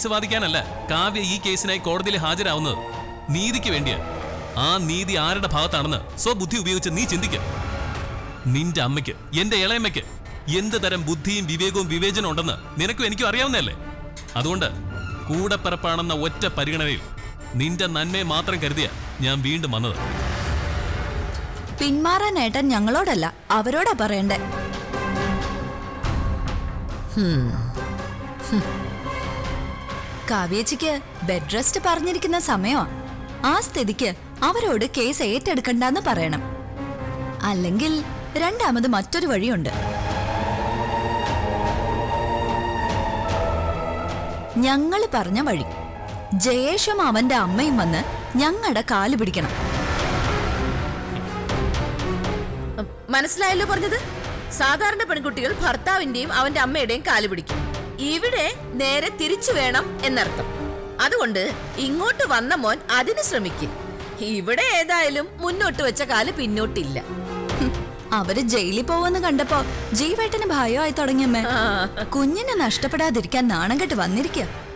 case വാദിക്കാനല്ല Kavya ഈ കേസിനായി കോടതിയിൽ ഹാജരാവുന്നത് നീതിക്ക് വേണ്ടിയാ ആ നീതി ആരുടെ ഭാഗത്താണെന്ന് സ്വബുദ്ധി ഉപയോഗിച്ച് നീ ചിന്തിക്ക നിന്റെ അമ്മയ്ക്ക് എന്റെ ഇളയമ്മയ്ക്ക് എന്ത് തരം ബുദ്ധിയും വിവേകവും വിവേചനം ഉണ്ടെന്ന് നിനക്കും എനിക്കും അറിയാവുന്നതല്ലേ അതുകൊണ്ട് കൂടപ്പിറപ്പാണെന്ന ഒറ്റ പരിഗണനയിൽ നിന്റെ നന്മയെ മാത്രം കരുതിയ ഞാൻ വീണ്ടും വന്നത് പിന്മാറാനായിട്ട് ഞങ്ങളോടല്ല അവരോടാ പറയണ്ടേ കാവ്യേച്ചിക്ക് ബെഡ് റെസ്റ്റ് പറഞ്ഞിരിക്കുന്ന സമയമാ ആ സ്ഥിതിക്ക് അവരോട് കേസ് ഏറ്റെടുക്കണ്ടെന്ന് പറയണം അല്ലെങ്കിൽ രണ്ടാമത് മറ്റൊരു വഴിയുണ്ട് ഞങ്ങള് പറഞ്ഞ വഴി ജയേഷും അവന്റെ അമ്മയും വന്ന് ഞങ്ങളുടെ കാല് പിടിക്കണം മനസ്സിലായല്ലോ പറഞ്ഞത് സാധാരണ പെൺകുട്ടികൾ ഭർത്താവിന്റെയും അവന്റെ അമ്മയുടെയും കാല് പിടിക്കും ഇവിടെ നേരെ തിരിച്ചു വേണം എന്നർത്ഥം അതുകൊണ്ട് ഇങ്ങോട്ട് വന്ന മോൻ അതിന് ശ്രമിക്കും ഇവിടെ ഏതായാലും മുന്നോട്ട് വെച്ച കാല് പിന്നോട്ടില്ല ഹും, അവര് ജയിലിൽ പോവെന്ന് കണ്ടപ്പോ ജീവേട്ടന് ഭയമായി തുടങ്ങിയമ്മേ കുഞ്ഞിനെ നഷ്ടപ്പെടാതിരിക്കാൻ നാണം കെട്ട് വന്നിരിക്കുക